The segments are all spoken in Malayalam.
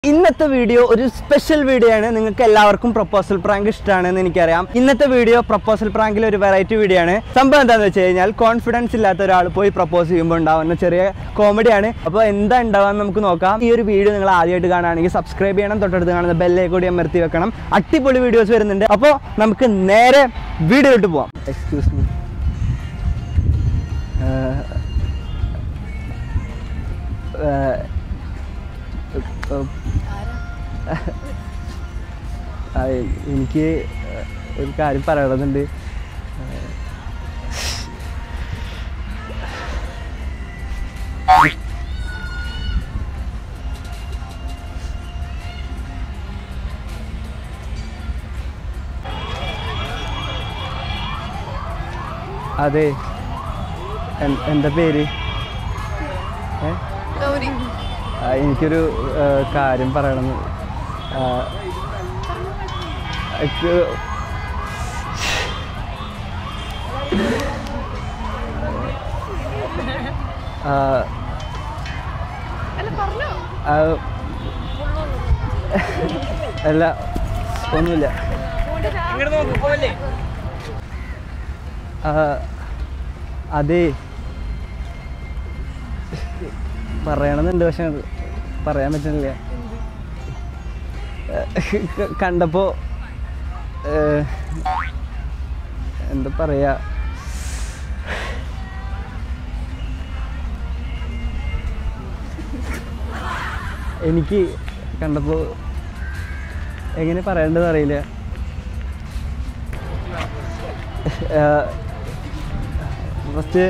ഇന്നത്തെ വീഡിയോ ഒരു സ്പെഷ്യൽ വീഡിയോ ആണ് നിങ്ങൾക്ക് എല്ലാവർക്കും പ്രപ്പോസൽ പ്രാങ്ക് ഇഷ്ടമാണെന്ന് എനിക്കറിയാം ഇന്നത്തെ വീഡിയോ പ്രപ്പോസൽ പ്രാങ്കിൽ ഒരു വെറൈറ്റി വീഡിയോ ആണ് സംഭവം എന്താണെന്ന് വെച്ച് കഴിഞ്ഞാൽ കോൺഫിഡൻസ് ഇല്ലാത്ത ഒരാൾ പോയി പ്രപ്പോസ് ചെയ്യുമ്പോൾ ഉണ്ടാവുന്ന ചെറിയ കോമഡിയാണ് അപ്പോൾ എന്താ ഉണ്ടാവാന്ന് നമുക്ക് നോക്കാം ഈ ഒരു വീഡിയോ നിങ്ങൾ ആദ്യമായിട്ട് കാണുകയാണെങ്കിൽ സബ്സ്ക്രൈബ് ചെയ്യണം തൊട്ടടുത്ത് കാണുന്ന ബെല്ലേ കൂടി അമർത്തി വെക്കണം അടിപൊളി വീഡിയോസ് വരുന്നുണ്ട് അപ്പോൾ നമുക്ക് നേരെ വീഡിയോയിട്ട് പോവാം എക്സ്ക്യൂസ് മീ ആ, എനിക്ക് ഒരു കാര്യം പറയണമെന്നുണ്ട് അതെ എൻ- എന്താ പേര് ഏ ഗൗരി ആ, എനിക്കൊരു ആ, കാര്യം പറയണം ആ, എനിക്ക് ആ, അല്ല പറഞ്ഞോ ആ, അല്ല ഒന്നുമില്ല ആ, അതെ പറയണമെന്നുണ്ട് പക്ഷെ അത് പറയാൻ പറ്റുന്നില്ല ക- കണ്ടപ്പോ ഏഹ്, എന്താ പറയാ എനിക്ക് കണ്ടപ്പോ എങ്ങനെ പറയേണ്ടത് അറിയില്ല ഫസ്റ്റ്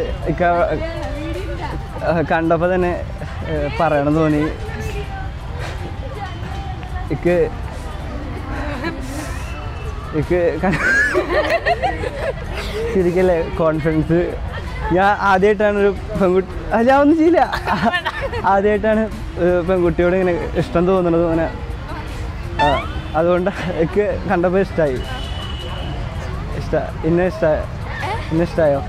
കണ്ടപ്പോൾ തന്നെ ഏഹ്, പറയണം തോന്നി ഇക്ക് ഇക്ക് ശരിക്കല്ലേ കോൺഫിഡൻസ് ഞാൻ ആദ്യമായിട്ടാണ് ഒരു പെൺകുട്ടി ആ, ഞാൻ ഒന്നും ചെയ്യില്ല ആദ്യമായിട്ടാണ് ഏഹ്, പെൺകുട്ടിയോട് ഇങ്ങനെ ഇഷ്ടം തോന്നുന്നത് അങ്ങനെ ആ, അതുകൊണ്ട് എനിക്ക് കണ്ടപ്പോൾ ഇഷ്ടമായി ഇഷ്ട ഇന്നെ ഇഷ്ട ഇന്നെ ഇഷ്ടമായോ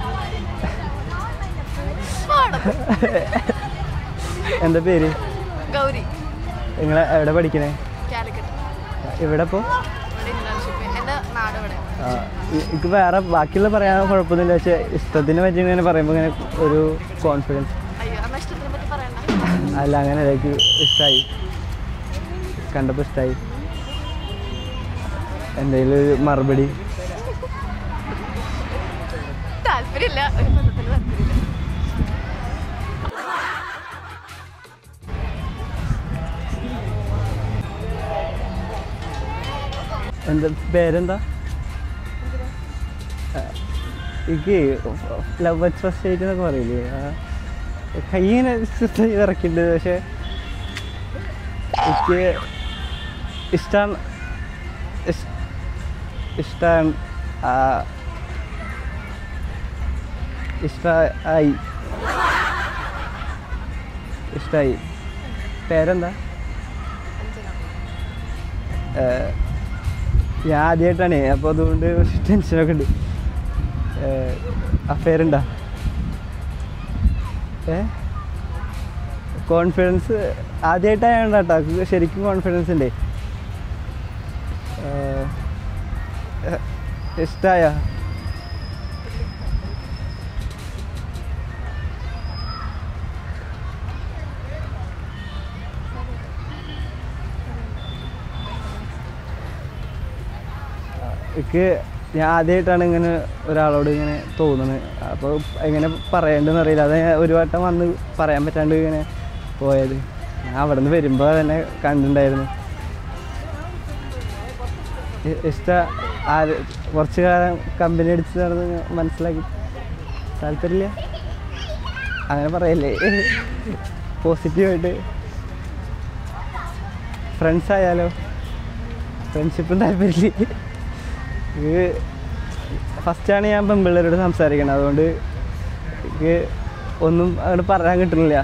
എന്താ പേര് ഗൗരി നിങ്ങൾ എവിടെ പഠിക്കണേ കാലിക്കറ്റ് ഇവിടെ ഇപ്പോൾ ഇവിടെ ഇന്റേൺഷിപ്പ് എൻ്റെ നാട് ഇവിടെ എനിക്ക് വേറെ ബാക്കിയുള്ള പറയാൻ കുഴപ്പമൊന്നുമില്ല പക്ഷേ ഇഷ്ടത്തിനെ പറ്റി ഇങ്ങനെ പറയുമ്പോൾ ഇങ്ങനെ ഒരു കോൺഫിഡൻസ് അയ്യോ അമ്മ ഇഷ്ടത്തിനെ പറ്റി പറയണ്ട അല്ല അങ്ങനെ എനിക്ക് ഇഷ്ടമായി കണ്ടപ്പോൾ ഇഷ്ടമായി എന്തെങ്കിലും ഒരു മറുപടി താല്പര്യമില്ല ഒരു ബന്ധത്തിന് താല്പര്യമില്ല എന്താ പേരെന്താ ആ, എനിക്ക് ലവ് അറ്റ് ഫസ്റ്റ് ഡേറ്റ് എന്നൊക്കെ പറയില്ലേ ആ, കൈ ഇങ്ങനെ ഇറക്കിയിട്ടുണ്ട് പക്ഷെ എനിക്ക് ഇഷ്ടമാണ് ഇഷ്ടമാണ് ഇഷ്ടമായി ഇഷ്ടമായി പേരെന്താ ഏഹ്, ഞാൻ ആദ്യമായിട്ടാണേ അപ്പോൾ അതുകൊണ്ട് കുറച്ച് ടെൻഷനൊക്കെ ഉണ്ട് അഫെയർ ഉണ്ടോ ഏ കോൺഫിഡൻസ് ആദ്യമായിട്ടാണ് കേട്ടോ ശരിക്കും കോൺഫിഡൻസ് ഉണ്ട് ഇഷ്ടമായ എനിക്ക് ഞാൻ ആദ്യമായിട്ടാണ് ഇങ്ങനെ ഒരാളോട് ഇങ്ങനെ തോന്നുന്നത് അപ്പോൾ എങ്ങനെ പറയേണ്ടതെന്ന് അറിയില്ല അത് ഞാൻ ഒരു വട്ടം വന്ന് പറയാൻ പറ്റാണ്ട് ഇങ്ങനെ പോയത് ഞാൻ അവിടെ നിന്ന് വരുമ്പോൾ തന്നെ കണ്ടിട്ടുണ്ടായിരുന്നു ഇ- ഇഷ്ട ആര് കുറച്ച് കാലം കമ്പനി അടിച്ച് നടന്ന് ഞാൻ മനസ്സിലാക്കി താല്പര്യമില്ല അങ്ങനെ പറയല്ലേ പോസിറ്റീവായിട്ട് ഫ്രണ്ട്സ് ആയാലോ ഫ്രണ്ട്ഷിപ്പും താല്പര്യമില്ല ഇത് ഫസ്റ്റാണ് ഞാൻ പെൺപിള്ളേരോട് സംസാരിക്കുന്നത് അതുകൊണ്ട് എനിക്ക് ഒന്നും അങ്ങോട്ട് പറയാൻ കിട്ടുന്നില്ല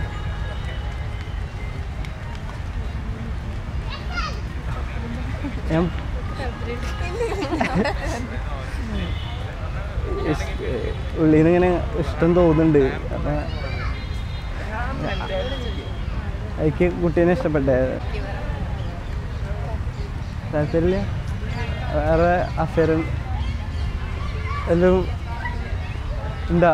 ഞാൻ ഉള്ളിൽ നിന്ന് ഇങ്ങനെ ഇഷ്ടം തോന്നുന്നുണ്ട് അപ്പം എനിക്ക് കുട്ടീനെ ഇഷ്ടപ്പെട്ടേ താല്പര്യമില്ല വേറെ അഫയർ എല്ലാം എന്താ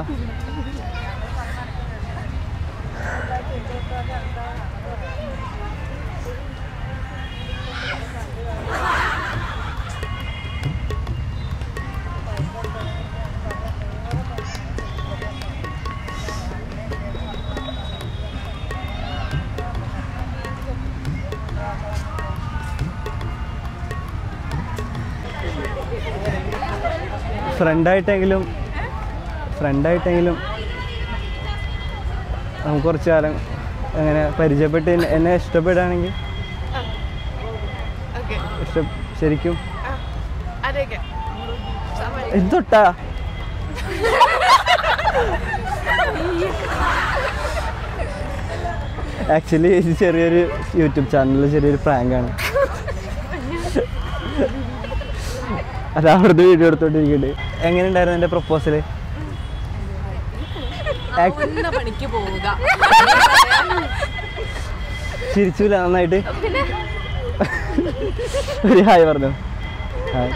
ഫ്രണ്ടായിട്ടെങ്കിലും ഫ്രണ്ടായിട്ടെങ്കിലും നമുക്ക് കുറച്ച് കാലം അങ്ങനെ പരിചയപ്പെട്ട് എന്നെ- എന്നെ ഇഷ്ടപ്പെടുകയാണെങ്കിൽ ഓക്കെ ഇഷ്ട ശരിക്കും അതെയൊക്കെ സമയം എന്തൊട്ടാ ആക്ച്വലി ഇത് ചെറിയൊരു യൂട്യൂബ് ചാനലിൽ ചെറിയൊരു പ്രാങ്കാണ് അത് അവിടുത്തെ വീഡിയോ എടുത്തോണ്ടിരിക്കുന്നുണ്ട് എങ്ങനെയുണ്ടായിരുന്നു എൻ്റെ പ്രപ്പോസല് ഒന്ന പണിക്ക് പോവുക ചിരിച്ചില്ല നന്നായിട്ട് ഒരു ഹായ് പറഞ്ഞു ഹായ്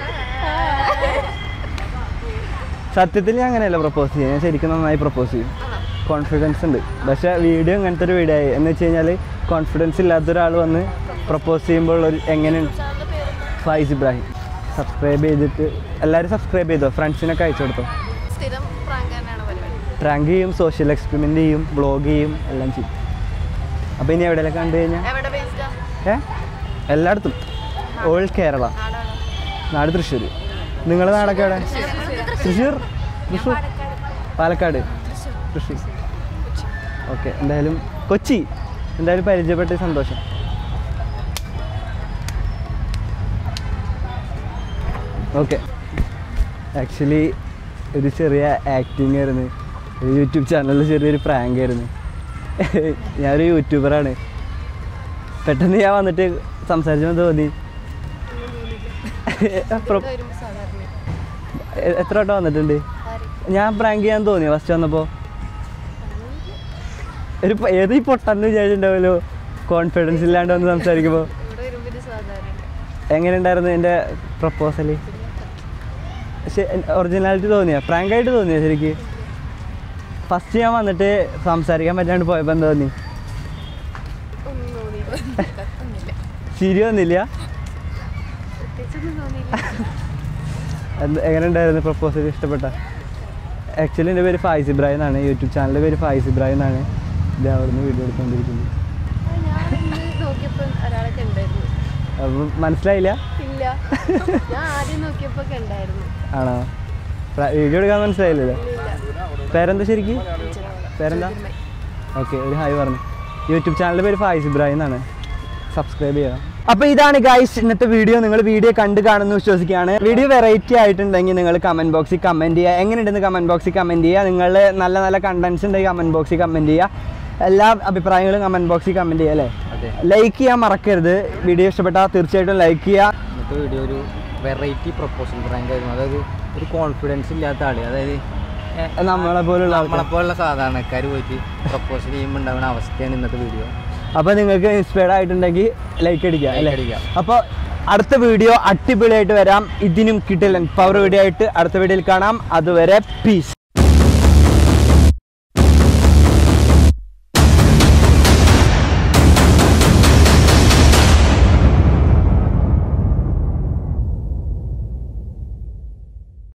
സത്യത്തിൽ ഞാൻ അങ്ങനെയല്ല പ്രപ്പോസ് ചെയ്യും ഞാൻ ശരിക്കും നന്നായി പ്രപ്പോസ് ചെയ്യും കോൺഫിഡൻസ് ഉണ്ട് പക്ഷേ വീഡിയോ ഇങ്ങനത്തെ ഒരു വീഡിയോ ആയി എന്ന് വെച്ച് കഴിഞ്ഞാൽ കോൺഫിഡൻസ് ഇല്ലാത്ത ഒരാൾ വന്ന് പ്രപ്പോസ് ചെയ്യുമ്പോൾ ഒരു എങ്ങനെയുണ്ട് ഫൈസ് ഇബ്രാഹിം സബ്സ്ക്രൈബ് ചെയ്തിട്ട് എല്ലാവരും സബ്സ്ക്രൈബ് ചെയ്തോ ഫ്രണ്ട്സിനൊക്കെ അയച്ചു കൊടുത്തോ സ്ഥിരം പ്രാങ്ക് തന്നെയാണ് പരിപാടി പ്രാങ്ക് ചെയ്യും സോഷ്യൽ എക്സ്പെരിമെൻ്റ് ചെയ്യും ബ്ലോഗ് ചെയ്യും എല്ലാം ചെയ്യും അപ്പോൾ ഇനി എവിടെയെല്ലാം കണ്ടു കഴിഞ്ഞാൽ എവിടെ ബേസ്ഡാ ഏ എല്ലായിടത്തും ഓൾ കേരള നാടാണോ നാട് തൃശ്ശൂർ നിങ്ങളുടെ നാടൊക്കെ എവിടെ തൃശ്ശൂർ തൃശ്ശൂർ പാലക്കാട് തൃശ്ശൂർ ഓക്കെ എന്തായാലും കൊച്ചി എന്തായാലും പരിചയപ്പെട്ട സന്തോഷം ഓക്കെ ആക്ച്വലി ഒരു ചെറിയ ആക്ടിങ് ആയിരുന്നു ഒരു യൂട്യൂബ് ചാനലിൽ ചെറിയൊരു പ്രാങ്ക് ആയിരുന്നു ഞാനൊരു യൂട്യൂബറാണ് പെട്ടെന്ന് ഞാൻ വന്നിട്ട് സംസാരിച്ചപ്പോൾ തോന്നി പ്ര- വരുമ്പോൾ സാധാരണ എ- എത്ര വട്ടം വന്നിട്ടുണ്ട് ഞാൻ പ്രാങ്ക് ചെയ്യാൻ തോന്നി ഫസ്റ്റ് വന്നപ്പോൾ ഒരു പ- ഏത് ഈ പൊട്ടെന്ന് വിചാരിച്ചിട്ടുണ്ടാവുമല്ലോ കോൺഫിഡൻസ് ഇല്ലാണ്ട് വന്ന് സംസാരിക്കുമ്പോൾ ഇവിടെ വരുമ്പോൾ ഇത് സാധാരണ എങ്ങനെ ഉണ്ടായിരുന്നു എൻ്റെ പ്രപ്പോസൽ ഒറിജിനാലിറ്റി തോന്നിയ പ്രാങ്കായിട്ട് തോന്നിയ ശരിക്ക് ഫസ്റ്റ് ഞാൻ വന്നിട്ട് സംസാരിക്കാൻ പറ്റാണ്ട് പോയപ്പോൾ എന്താ തോന്നി ഒന്നും തോന്നിയില്ല ഒന്നുമില്ല ചിരി വന്നില്ല പ്രത്യേകിച്ചൊന്നും തോന്നിയില്ല എന്ത് എങ്ങനെ ഉണ്ടായിരുന്നു പ്രപ്പോസൽ ഇഷ്ടപ്പെട്ട ആക്ച്വലി എൻ്റെ പേര് ഫായിസ് ഇബ്രാഹിം എന്നാണ് യൂട്യൂബ് ചാനലിൻ്റെ പേര് ഫായിസ് ഇബ്രാഹിം എന്നാണ് ഇത് അവിടുന്ന് വീഡിയോ എടുത്തുകൊണ്ടിരിക്കുന്നത് ഞാൻ ഇന്ന് നോക്കിയപ്പോൾ ഒരാളെ കണ്ടായിരുന്നു അപ്പം മനസ്സിലായില്ല ഇല്ല ഞാൻ ആദ്യം നോക്കിയപ്പോൾ കണ്ടായിരുന്നു ആണോ വീഡിയോ എടുക്കാൻ മനസ്സിലായില്ലല്ലോ ഇല്ല പേരെന്താ ശരിക്ക് പേരെന്താ ഓക്കെ ഒരു ഹായ് പറഞ്ഞു യൂട്യൂബ് ചാനലിൻ്റെ പേര് ഫായിസ് ഇബ്രാഹിം എന്നാണ് സബ്സ്ക്രൈബ് ചെയ്യുക അപ്പോൾ ഇതാണ് ഗൈസ് ഇന്നത്തെ വീഡിയോ നിങ്ങൾ വീഡിയോ കണ്ട് കാണുന്നു വിശ്വസിക്കുകയാണ് വീഡിയോ വെറൈറ്റി ആയിട്ടുണ്ടെങ്കിൽ നിങ്ങൾ കമൻറ്റ് ബോക്സിൽ കമൻറ്റ് ചെയ്യുക എങ്ങനെയുണ്ടെന്ന് കമൻറ്റ് ബോക്സിൽ കമൻറ്റ് ചെയ്യുക നിങ്ങൾ നല്ല നല്ല കണ്ടൻസ് ഉണ്ടെങ്കിൽ കമൻറ്റ് ബോക്സിൽ കമൻറ്റ് ചെയ്യുക എല്ലാ അഭിപ്രായങ്ങളും കമൻറ്റ് ബോക്സിൽ കമൻറ്റ് ചെയ്യുക അല്ലേ അതെ ലൈക്ക് ചെയ്യാൻ മറക്കരുത് വീഡിയോ ഇഷ്ടപ്പെട്ടാൽ തീർച്ചയായിട്ടും ലൈക്ക് ചെയ്യുക ഇന്നത്തെ വീഡിയോ ഒരു വെറൈറ്റി പ്രപ്പോസൽ പ്രാങ്ക് ആയിരുന്നു അതായത് ഒരു കോൺഫിഡൻസ് ഇല്ലാത്ത ആള് അതായത് ഏ, നമ്മളെ പോലുള്ള ആൾക്കാർ നമ്മളെപ്പോലുള്ള സാധാരണക്കാർ പോയിട്ട് പ്രപ്പോസൽ ചെയ്യുമ്പോൾ ഉണ്ടാവുന്ന അവസ്ഥയാണ് ഇന്നത്തെ വീഡിയോ അപ്പോൾ നിങ്ങൾക്ക് ഇൻസ്പയർഡ് ആയിട്ടുണ്ടെങ്കിൽ ലൈക്ക് അടിക്കുക അല്ലേ അടിക്കുക അപ്പോൾ അടുത്ത വീഡിയോ അടിപൊളിയായിട്ട് വരാം ഇതിനും കിട്ടില്ല പവർ വീഡിയോ ആയിട്ട് അടുത്ത വീഡിയോയിൽ കാണാം അതുവരെ പീസ്